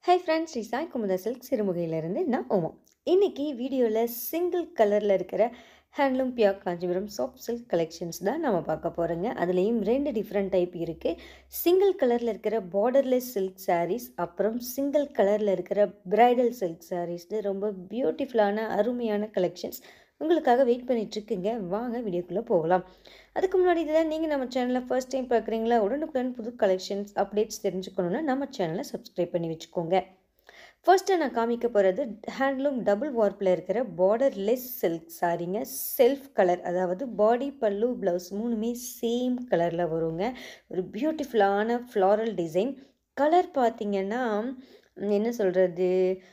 high friends Sri Sai Kumudha silk சிறுமுகையிலேருந்து நான் ஓமோ இன்னைக்கு வீடியோவில் சிங்கிள் கலரில் இருக்கிற handloom pure Kanchipuram soft silk collections தான் நம்ம பார்க்க போகிறோங்க அதுலேயும் ரெண்டு டிஃப்ரெண்ட் டைப் இருக்குது சிங்கிள் கலரில் இருக்கிற பார்டர்லெஸ் சில்க் sarees அப்புறம் சிங்கிள் கலரில் இருக்கிற பிரைடல் சில்க் சாரீஸ்னு ரொம்ப பியூட்டிஃபுல்லான அருமையான கலெக்ஷன்ஸ் உங்களுக்காக வெயிட் பண்ணிட்டு இருக்குங்க வாங்க வீடியோக்குள்ளே போகலாம் அதுக்கு முன்னாடி இதுதான் நீங்கள் நம்ம சேனலில் ஃபர்ஸ்ட் டைம் பார்க்குறீங்களா உடனுக்குடன் புது கலெக்ஷன்ஸ் அப்டேட்ஸ் தெரிஞ்சுக்கணுன்னா நம்ம சேனலை சப்ஸ்கிரைப் பண்ணி வச்சுக்கோங்க ஃபர்ஸ்ட்டு நான் காமிக்க போகிறது ஹேண்ட்லூம் டபுள் வார்ப்பில் இருக்கிற பார்டர்லெஸ் சில்க் சாரீங்க செல்ஃப் கலர் அதாவது பாடி பல்லு ப்ளவுஸ் மூணுமே சேம் கலரில் வருங்க ஒரு பியூட்டிஃபுல்லான ஃப்ளாரல் டிசைன் கலர் பார்த்தீங்கன்னா என்ன சொல்கிறது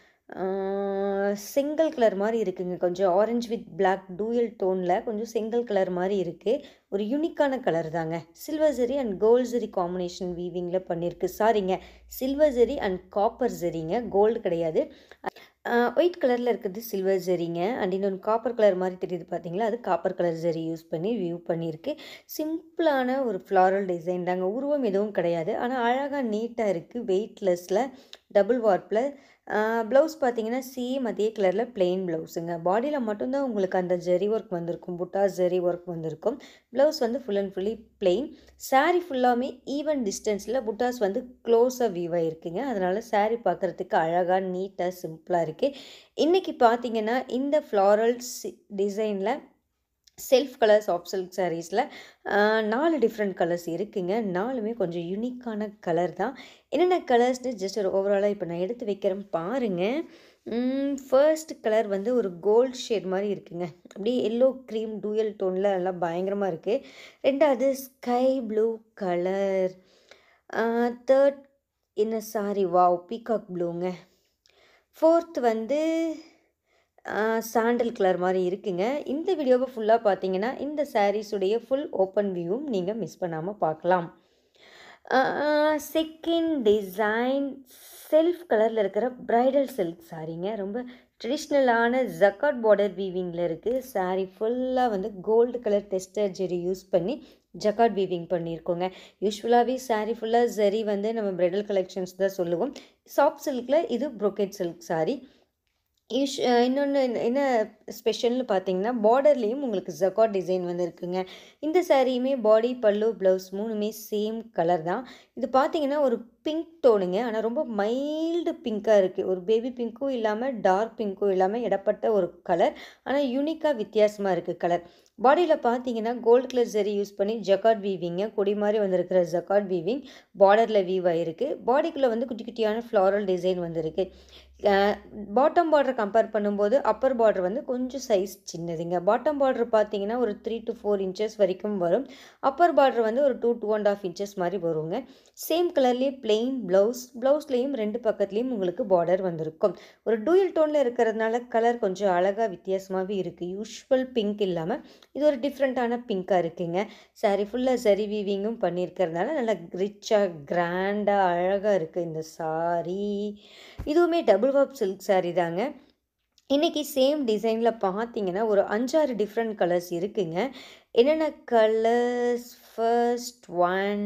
செங்கல் கலர் மாதிரி இருக்குங்க கொஞ்சம் ஆரஞ்சு வித் பிளாக் டூயல் டோனில் கொஞ்சம் செங்கல் கலர் மாதிரி இருக்குது ஒரு யூனிக்கான கலர் தாங்க silver zari and gold zari combination வீவிங்கில் பண்ணியிருக்கு சாரிங்க சில்வர் ஜெரி அண்ட் காப்பர் ஜெரிங்க கோல்டு கிடையாது ஒயிட் கலரில் இருக்கிறது சில்வர் ஜெரிங்க அண்ட் இன்னொன்று காப்பர் கலர் மாதிரி தெரியுது பார்த்தீங்களா அது காப்பர் கலர் ஜெரி யூஸ் பண்ணி வியூ பண்ணியிருக்கு சிம்பிளான ஒரு ஃப்ளாரல் டிசைன் தாங்க உருவம் எதுவும் கிடையாது ஆனால் அழகாக நீட்டாக இருக்குது வெயிட்லெஸ்ஸில் டபுள் வார்ப்பில் ப்ளவுஸ் பார்த்தீங்கன்னா சேம் அதே கலரில் பிளெயின் ப்ளவுஸுங்க பாடியில் மட்டும்தான் உங்களுக்கு அந்த ஜெரி ஒர்க் வந்திருக்கும் புட்டா ஜெரி ஒர்க் வந்திருக்கும் ப்ளவுஸ் வந்து full and fully plain sari ஃபுல்லாமே ஈவன் டிஸ்டன்ஸில் புட்டாஸ் வந்து க்ளோஸாக வியூ ஆகிருக்குங்க அதனால் சாரீ பார்க்குறதுக்கு அழகாக நீட்டாக சிம்பிளாக இருக்குது இன்றைக்கி பார்த்தீங்கன்னா இந்த ஃப்ளாரல் டிசைனில் செல்ஃப் கலர்ஸ் ஆஃப் சில்க் சாரீஸில் நாலு டிஃப்ரெண்ட் கலர்ஸ் இருக்குங்க நாலுமே கொஞ்சம் யூனிக்கான கலர் தான் என்னென்ன கலர்ஸ்னு ஜஸ்ட் ஒரு ஓவராலாக இப்போ நான் எடுத்து வைக்கிறேன் பாருங்கள் ஃபர்ஸ்ட் கலர் வந்து ஒரு கோல்ட் ஷேட் மாதிரி இருக்குங்க அப்படியே எல்லோ க்ரீம் டூயல் டோனில் எல்லாம் பயங்கரமாக இருக்குது ரெண்டாவது ஸ்கை ப்ளூ கலர் தேர்ட் என்ன சாரி வாவ் பீகாக் ப்ளூங்க ஃபோர்த் வந்து சாண்டல் கலர் மாதிரி இருக்குங்க இந்த வீடியோவை ஃபுல்லாக பார்த்தீங்கன்னா இந்த சாரீஸுடைய ஃபுல் ஓப்பன் வியூவும் நீங்கள் மிஸ் பண்ணாமல் பார்க்கலாம் செகண்ட் டிசைன் செல்ஃப் கலரில் இருக்கிற ப்ரைடல் சில்க் சாரீங்க ரொம்ப ட்ரெடிஷ்னலான ஜக்காட் பார்டர் வீவிங்கில் இருக்குது சாரீ ஃபுல்லாக வந்து gold colour tested zari use பண்ணி ஜக்காட் வீவிங் பண்ணியிருக்கோங்க யூஸ்வலாகவே சாரீ ஃபுல்லாக ஜெரி வந்து நம்ம ப்ரைடல் கலெக்ஷன்ஸ் தான் சொல்லுவோம் சாஃப்ட் சில்கில் இது ப்ரொக்கெட் சில்க் சாரீ யூஷ் இன்னொன்று என்ன ஸ்பெஷல்னு பார்த்தீங்கன்னா பார்டர்லேயும் உங்களுக்கு ஜக்காட் டிசைன் வந்து இருக்குங்க இந்த சாரியுமே பாடி பல்லு ப்ளவுஸ் மூணுமே சேம் கலர் தான் இது பார்த்தீங்கன்னா ஒரு பிங்க் டோனுங்க ஆனால் ரொம்ப மைல்டு பிங்க்காக இருக்குது ஒரு பேபி பிங்க்கும் இல்லாமல் டார்க் பிங்க்கும் இல்லாமல் இடப்பட்ட ஒரு கலர் ஆனால் யூனிக்காக வித்தியாசமாக இருக்குது கலர் பாடியில் பார்த்தீங்கன்னா கோல்டு கலர் ஜெரி யூஸ் பண்ணி ஜக்காட் வீவிங்க கொடி மாதிரி வந்திருக்கிற ஜக்காட் வீவிங் பார்டரில் வீவ் ஆகிருக்கு பாடிக்குள்ளே வந்து குட்டி குட்டியான ஃப்ளாரல் டிசைன் வந்திருக்கு பாட்டம் பார்டர் கம்பேர் பண்ணும்போது அப்பர் பார்டர் வந்து கொஞ்சம் சைஸ் சின்னதுங்க பாட்டம் பார்டர் பார்த்தீங்கன்னா ஒரு த்ரீ டு ஃபோர் இன்ச்சஸ் வரைக்கும் வரும் அப்பர் பார்டர் வந்து ஒரு two two and half inches மாதிரி வருங்க சேம் கலர்லேயே பிளெயின் ப்ளவுஸ் ப்ளவுஸ்லேயும் ரெண்டு பக்கத்துலேயும் உங்களுக்கு பார்டர் வந்திருக்கும் ஒரு டூயல் டோனில் இருக்கிறதுனால கலர் கொஞ்சம் அழகாக வித்தியாசமாகவே இருக்குது யூஸ்வல் பிங்க் இல்லாமல் இது ஒரு டிஃப்ரெண்ட்டான பிங்க்காக இருக்குங்க சாரி ஃபுல்லாக சரி வீவிங்கும் பண்ணியிருக்கிறதுனால நல்லா ரிச்சாக கிராண்டாக அழகாக இருக்குது இந்த சாரீ இதுவுமே டபுள் வாப் சில்க் சாரீ தாங்க இன்றைக்கி சேம் டிசைனில் பார்த்தீங்கன்னா ஒரு அஞ்சாறு டிஃப்ரெண்ட் கலர்ஸ் இருக்குங்க என்னென்ன colours first one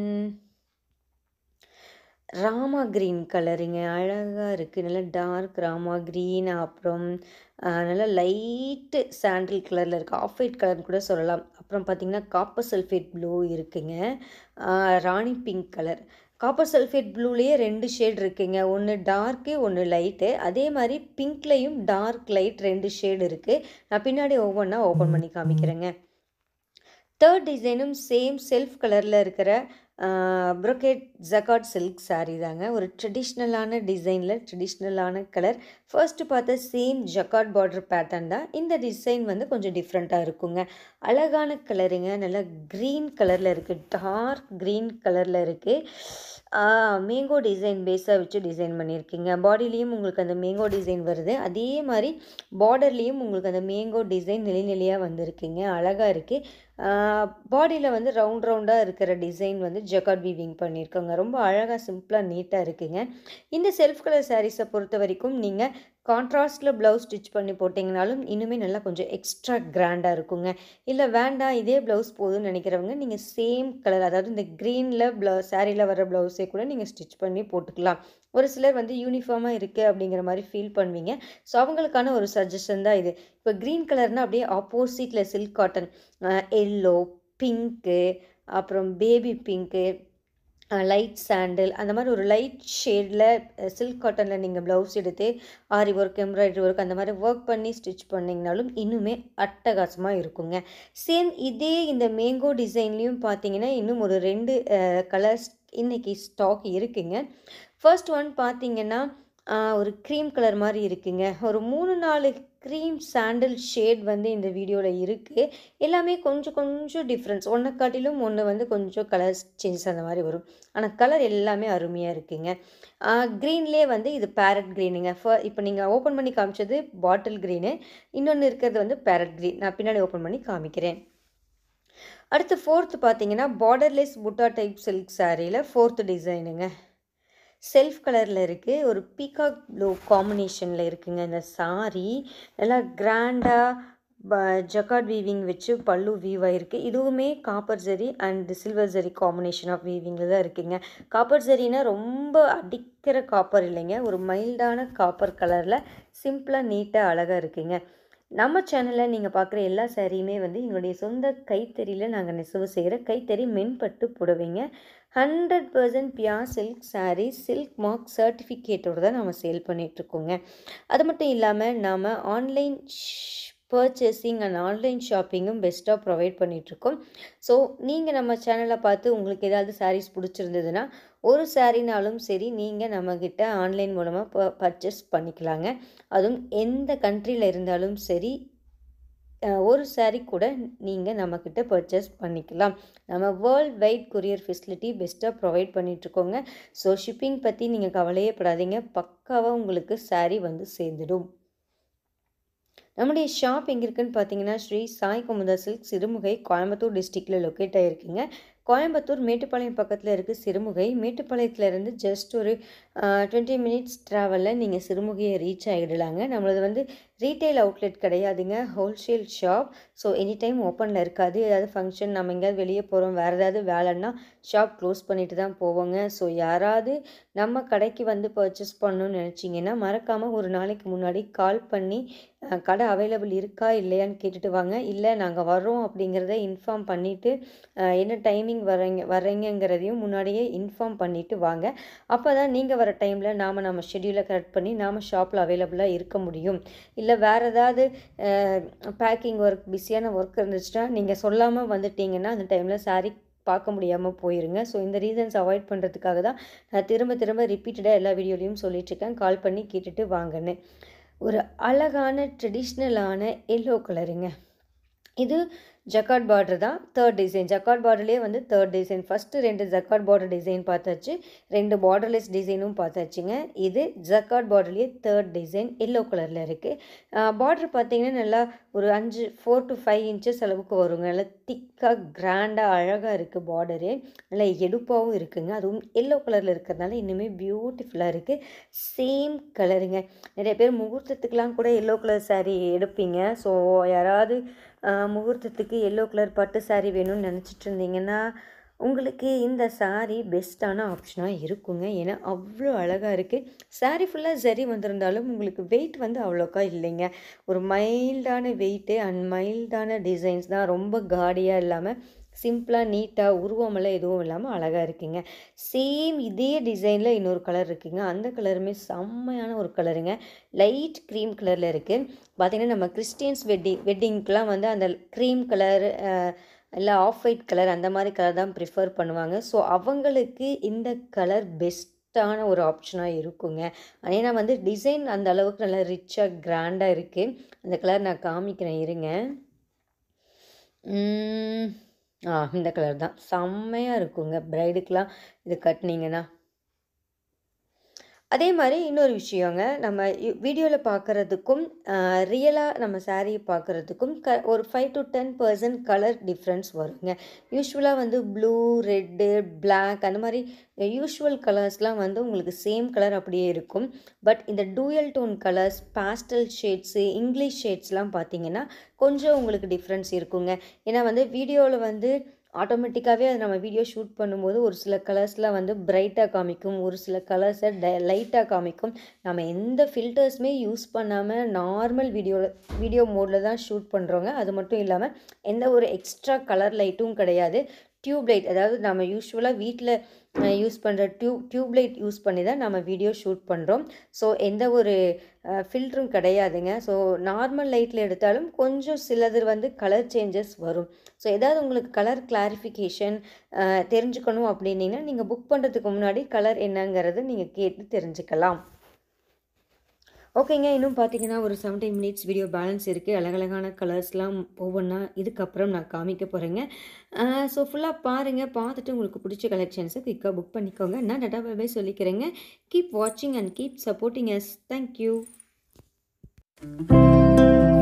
Rama green கலருங்க அழகாக இருக்குது நல்லா டார்க் ராமா க்ரீன் அப்புறம் நல்லா லைட்டு சாண்டில் கலரில் இருக்குது ஆஃப் ஒயிட் கலர்னு கூட சொல்லலாம் அப்புறம் பார்த்திங்கன்னா காப்பர் சல்ஃபேட் ப்ளூ இருக்குங்க Rani pink colour copper sulphate ப்ளூலேயே ரெண்டு ஷேட் இருக்குங்க ஒன்று டார்க்கு ஒன்று லைட்டு அதே மாதிரி பிங்க்லேயும் டார்க் லைட் ரெண்டு ஷேடு இருக்குது நான் பின்னாடி ஒவ்வொன்றா ஓப்பன் பண்ணி காமிக்கிறேங்க தேர்ட் டிசைனும் சேம் செல்ஃப் கலரில் இருக்கிற ப்ரொக்கேட் ஜக்காட் சில்க் சாரீ தாங்க ஒரு ட்ரெடிஷ்னலான டிசைனில் ட்ரெடிஷ்னலான கலர் ஃபர்ஸ்ட்டு பார்த்த சேம் ஜக்காட் பார்டர் பேட்டர்ன் தான் இந்த டிசைன் வந்து கொஞ்சம் டிஃப்ரெண்ட்டாக இருக்குங்க அழகான கலருங்க நல்லா க்ரீன் கலரில் இருக்குது டார்க் க்ரீன் கலரில் இருக்குது மேங்கோ டிசைன் பேஸாக வச்சு டிசைன் பண்ணியிருக்கீங்க பாடிலையும் உங்களுக்கு அந்த மேங்கோ டிசைன் வருது அதே மாதிரி பார்டர்லேயும் உங்களுக்கு அந்த மேங்கோ டிசைன் நிலை நிலையாக வந்திருக்குங்க அழகாக இருக்குது பாடியில் வந்து ரவுண்ட் ரவுண்டாக இருக்கிற டிசைன் வந்து ஜக்கார்ட் வீவிங் பண்ணியிருக்கோங்க ரொம்ப அழகாக சிம்பிளாக நீட்டாக இருக்குங்க இந்த செல்ஃப் கலர் சாரீஸை பொறுத்த வரைக்கும் நீங்கள் கான்ட்ராஸ்டில் ப்ளவுஸ் ஸ்டிச் பண்ணி போட்டிங்கனாலும் இன்னுமே நல்லா கொஞ்சம் எக்ஸ்ட்ரா கிராண்டாக இருக்குங்க இல்லை வேண்டாம் இதே ப்ளவுஸ் போதும்னு நினைக்கிறவங்க நீங்கள் சேம் கலர் அதாவது இந்த க்ரீனில் ப்ளவு சாரியில் வர ப்ளவுஸே கூட நீங்கள் ஸ்டிச் பண்ணி போட்டுக்கலாம் ஒரு சிலர் வந்து யூனிஃபார்மாக இருக்குது அப்படிங்கிற மாதிரி ஃபீல் பண்ணுவீங்க ஸோ அவங்களுக்கான ஒரு சஜஷன் தான் இது இப்போ க்ரீன் கலர்னால் அப்படியே ஆப்போசிட்டில் சில்க் காட்டன் எல்லோ பிங்க்கு அப்புறம் பேபி பிங்க்கு லைட் சாண்டில் அந்த மாதிரி ஒரு லைட் ஷேடில் சில்க் காட்டனில் நீங்கள் ப்ளவுஸ் எடுத்து ஆரி ஒர்க் எம்ப்ராய்டரி ஒர்க் அந்த மாதிரி ஒர்க் பண்ணி ஸ்டிச் பண்ணிங்கனாலும் இன்னுமே அட்டகாசமாக இருக்குங்க சேம் இதே இந்த மேங்கோ டிசைன்லேயும் பார்த்தீங்கன்னா இன்னும் ஒரு ரெண்டு கலர்ஸ் இன்றைக்கி ஸ்டாக் இருக்குங்க ஃபர்ஸ்ட் ஒன் பார்த்தீங்கன்னா ஒரு க்ரீம் கலர் மாதிரி இருக்குங்க ஒரு மூணு நாலு க்ரீம் சாண்டில் ஷேட் வந்து இந்த வீடியோவில் இருக்குது எல்லாமே கொஞ்சம் கொஞ்சம் டிஃப்ரென்ஸ் ஒன்றை காட்டிலும் ஒன்று வந்து கொஞ்சம் கலர்ஸ் சேஞ்ச் அந்த மாதிரி வரும் ஆனால் கலர் எல்லாமே அருமையாக இருக்குங்க க்ரீன்லேயே வந்து இது பேரட் க்ரீனுங்க ஃப இப்போ நீங்கள் ஓப்பன் பண்ணி காமிச்சது பாட்டில் க்ரீனு இன்னொன்று இருக்கிறது வந்து பேரட் க்ரீன் நான் பின்னாடி ஓப்பன் பண்ணி காமிக்கிறேன் அடுத்து ஃபோர்த்து பார்த்தீங்கன்னா பார்டர்லெஸ் புட்டா டைப் சில்க் சாரியில் ஃபோர்த்து டிசைனுங்க செல்ஃப் கலரில் இருக்குது ஒரு பீகாக் ப்ளூ காம்பினேஷனில் இருக்குங்க இந்த சாரீ நல்லா கிராண்டாக ப ஜக்கார்ட் வீவிங் வச்சு பல்லு வீவ் ஆகிருக்கு இதுவுமே copper zari and silver zari combination of வீவிங்கில் தான் இருக்குங்க காப்பர் ஜரினா ரொம்ப அடிக்கிற காப்பர் இல்லைங்க ஒரு மைல்டான காப்பர் கலரில் சிம்பிளாக நீட்டாக அழகாக இருக்குங்க நம்ம சேனலில் நீங்கள் பார்க்குற எல்லா சாரியுமே வந்து எங்களுடைய சொந்த கைத்தறியில் நாங்கள் நெசவு செய்கிற கைத்தறி மென்பட்டு புடவைங்க hundred percent pure silk sari silk mark சர்டிஃபிகேட்டோடு தான் நம்ம சேல் பண்ணிகிட்ருக்கோங்க அது மட்டும் இல்லாமல் நாம் ஆன்லைன் பர்ச்சேசிங் அண்ட் ஆன்லைன் ஷாப்பிங்கும் பெஸ்ட்டாக ப்ரொவைட் பண்ணிகிட்ருக்கோம் ஸோ நீங்கள் நம்ம சேனலை பார்த்து உங்களுக்கு ஏதாவது சாரீஸ் பிடிச்சிருந்ததுன்னா ஒரு சாரினாலும் சரி நீங்கள் நம்மக்கிட்ட ஆன்லைன் மூலமாக ப பர்ச்சேஸ் பண்ணிக்கலாங்க அதுவும் எந்த கண்ட்ரியில் இருந்தாலும் சரி ஒரு சாரீ கூட நீங்கள் நம்மக்கிட்ட பர்ச்சேஸ் பண்ணிக்கலாம் நம்ம வேர்ல்ட் வைட் கொரியர் ஃபெசிலிட்டி பெஸ்ட்டாக ப்ரொவைட் பண்ணிகிட்ருக்கோங்க ஸோ ஷிப்பிங் பற்றி நீங்கள் கவலையே படாதீங்க பக்காவாக உங்களுக்கு சாரீ வந்து சேர்ந்துடும் நம்முடைய ஷாப் எங்கே இருக்குன்னு பார்த்தீங்கன்னா ஸ்ரீ சாய் குமுதா சில்க் சிறுமுகை கோயம்புத்தூர் டிஸ்ட்ரிக்டில் லொக்கேட் ஆகிருக்குங்க கோயம்புத்தூர் மேட்டுப்பாளையம் பக்கத்தில் இருக்குது சிறுமுகை மேட்டுப்பாளையத்துலேருந்து ஜஸ்ட் ஒரு டுவெண்ட்டி மினிட்ஸ் ட்ராவலில் நீங்கள் சிறுமுகையை ரீச் ஆகிடலாங்க நம்மளது வந்து ரீட்டைல் அவுட்லெட் கிடையாதுங்க wholesale shop so any time ஓப்பனில் இருக்காது ஏதாவது ஃபங்க்ஷன் நம்ம எங்கேயாவது வெளியே போகிறோம் வேறு ஏதாவது வேலைன்னா ஷாப் க்ளோஸ் பண்ணிட்டு தான் போவோங்க ஸோ யாராவது நம்ம கடைக்கு வந்து பர்ச்சேஸ் பண்ணணும்னு நினச்சிங்கன்னா மறக்காமல் ஒரு நாளைக்கு முன்னாடி கால் பண்ணி கடை அவைலபிள் இருக்கா இல்லையான்னு கேட்டுட்டு வாங்க இல்லை நாங்கள் வரோம் அப்படிங்கிறத இன்ஃபார்ம் பண்ணிவிட்டு என்ன டைமிங் வரீங்க வர்றீங்கிறதையும் முன்னாடியே இன்ஃபார்ம் பண்ணிவிட்டு வாங்க அப்போ தான் நீங்கள் வர டைமில் நாம் நம்ம ஷெடியூலை கரெக்ட் பண்ணி நாம் ஷாப்பில் அவைலபிளாக இருக்க முடியும் இல்லை வேறு ஏதாவது பேக்கிங் ஒர்க் பிஸியான ஒர்க் இருந்துச்சுன்னா நீங்கள் சொல்லாமல் வந்துட்டீங்கன்னா அந்த டைமில் சாரீ பார்க்க முடியாமல் போயிருங்க ஸோ இந்த ரீசன்ஸ் அவாய்ட் பண்ணுறதுக்காக தான் நான் திரும்ப திரும்ப ரிப்பீட்டடாக எல்லா வீடியோலையும் சொல்லிகிட்ருக்கேன் கால் பண்ணி கேட்டுட்டு வாங்கன்னு ஒரு அழகான ட்ரெடிஷ்னலான எல்லோ கலருங்க இது ஜக்கார்ட் பார்டர் தான் தேர்ட் டிசைன் ஜக்கார்ட் பார்டர்லேயே வந்து தேர்ட் டிசைன் ஃபஸ்ட்டு ரெண்டு ஜக்கார்ட் பார்டர் டிசைன் பார்த்தாச்சு ரெண்டு பார்டர்லெஸ் டிசைனும் பார்த்தாச்சுங்க இது ஜக்கார்ட் பார்டர்லேயே தேர்ட் டிசைன் எல்லோ கலரில் இருக்குது பார்டர் பார்த்தீங்கன்னா நல்லா ஒரு அஞ்சு ஃபோர் டு ஃபைவ் இன்ச்சஸ் அளவுக்கு வருங்க நல்லா திக்காக கிராண்டாக அழகாக இருக்குது பார்டரு நல்லா எடுப்பாகவும் இருக்குங்க அதுவும் எல்லோ கலரில் இருக்கிறதுனால இன்னுமே பியூட்டிஃபுல்லாக இருக்குது சேம் கலருங்க நிறைய பேர் முகூர்த்தத்துக்கெலாம் கூட எல்லோ கலர் சாரீ எடுப்பீங்க ஸோ யாராவது முகூர்த்தத்துக்கு எல்லோ கலர் பட்டு சாரீ வேணும்னு நினச்சிட்டு இருந்தீங்கன்னா உங்களுக்கு இந்த சாரீ பெஸ்ட்டான ஆப்ஷனாக இருக்குங்க ஏன்னா அவ்வளோ அழகாக இருக்குது சாரீ ஃபுல்லாக சரி வந்திருந்தாலும் உங்களுக்கு வெயிட் வந்து அவ்வளோக்கா இல்லைங்க ஒரு மைல்டான வெயிட்டு அண்ட் மைல்டான டிசைன்ஸ் தான் ரொம்ப காடியாக இல்லாமல் சிம்பிளாக நீட்டாக உருவமெல்லாம் எதுவும் இல்லாமல் அழகாக இருக்குங்க சேம் இதே டிசைனில் இன்னொரு கலர் இருக்குங்க அந்த கலருமே செம்மையான ஒரு கலருங்க லைட் க்ரீம் கலரில் இருக்குது பார்த்திங்கன்னா நம்ம கிறிஸ்டியன்ஸ் வெட்டிங் வெட்டிங்க்கெலாம் வந்து அந்த க்ரீம் கலர் இல்லை ஆஃப் ஒயிட் கலர் அந்த மாதிரி கலர் தான் ப்ரிஃபர் பண்ணுவாங்க ஸோ அவங்களுக்கு இந்த கலர் பெஸ்ட் பெஸ்ட்டான ஒரு ஆப்ஷனாக இருக்குங்க ஏன்னா வந்து டிசைன் அந்த அளவுக்கு நல்லா ரிச்சாக கிராண்டாக இருக்குது அந்த கலர் நான் காமிக்கிறேன் இருங்க ஆ இந்த கலர் தான் செம்மையாக இருக்குங்க ப்ரைடுக்கெலாம் இது கட்டினீங்கன்னா அதே மாதிரி இன்னொரு விஷயங்க நம்ம வீடியோவில் பார்க்குறதுக்கும் ரியலாக நம்ம சாரீ பார்க்குறதுக்கும் க ஒரு five to ten percent colour difference வருங்க யூஸ்வலாக வந்து ப்ளூ ரெட்டு பிளாக் அந்த மாதிரி யூஷுவல் கலர்ஸ்லாம் வந்து உங்களுக்கு சேம் கலர் அப்படியே இருக்கும் பட் இந்த dual tone colours pastel shades English ஷேட்ஸ்லாம் பார்த்தீங்கன்னா கொஞ்சம் உங்களுக்கு டிஃப்ரென்ஸ் இருக்குங்க ஏன்னா வந்து வீடியோவில் வந்து ஆட்டோமேட்டிக்காகவே அது நம்ம வீடியோ ஷூட் பண்ணும்போது ஒரு சில கலர்ஸ்லாம் வந்து பிரைட்டாக காமிக்கும் ஒரு சில கலர்ஸை ட லைட்டாக காமிக்கும் நம்ம எந்த ஃபில்டர்ஸுமே யூஸ் பண்ணாமல் நார்மல் வீடியோவில் வீடியோ மோடில் தான் ஷூட் பண்ணுறோங்க அது மட்டும் இல்லாமல் எந்த ஒரு எக்ஸ்ட்ரா கலர் லைட்டும் கிடையாது டியூப் லைட் அதாவது நம்ம யூஸ்வலாக வீட்டில் யூஸ் பண்ணுற டியூப் டியூப் லைட் யூஸ் பண்ணி தான் நம்ம வீடியோ ஷூட் பண்ணுறோம் ஸோ எந்த ஒரு ஃபில்டரும் கிடையாதுங்க ஸோ நார்மல் லைட்டில் எடுத்தாலும் கொஞ்சம் சிலது வந்து கலர் சேஞ்சஸ் வரும் ஸோ ஏதாவது உங்களுக்கு கலர் கிளாரிஃபிகேஷன் தெரிஞ்சுக்கணும் அப்படின்னீங்கன்னா நீங்கள் புக் பண்ணுறதுக்கு முன்னாடி கலர் என்னங்கிறது நீங்கள் கேட்டு தெரிஞ்சுக்கலாம் ஓகேங்க இன்னும் பார்த்தீங்கன்னா ஒரு செவன்டீன் மினிட்ஸ் வீடியோ பேலன்ஸ் இருக்குது அழகழகான கலர்ஸ்லாம் ஒவ்வொன்றா இதுக்கப்புறம் நான் காமிக்க போகிறேங்க ஸோ ஃபுல்லாக பாருங்கள் பார்த்துட்டு உங்களுக்கு பிடிச்ச கலெக்ஷன்ஸை குயிக்காக புக் பண்ணிக்கோங்க நான் டட்டா பை சொல்லிக்கிறேங்க கீப் வாட்சிங் and keep supporting yes thank you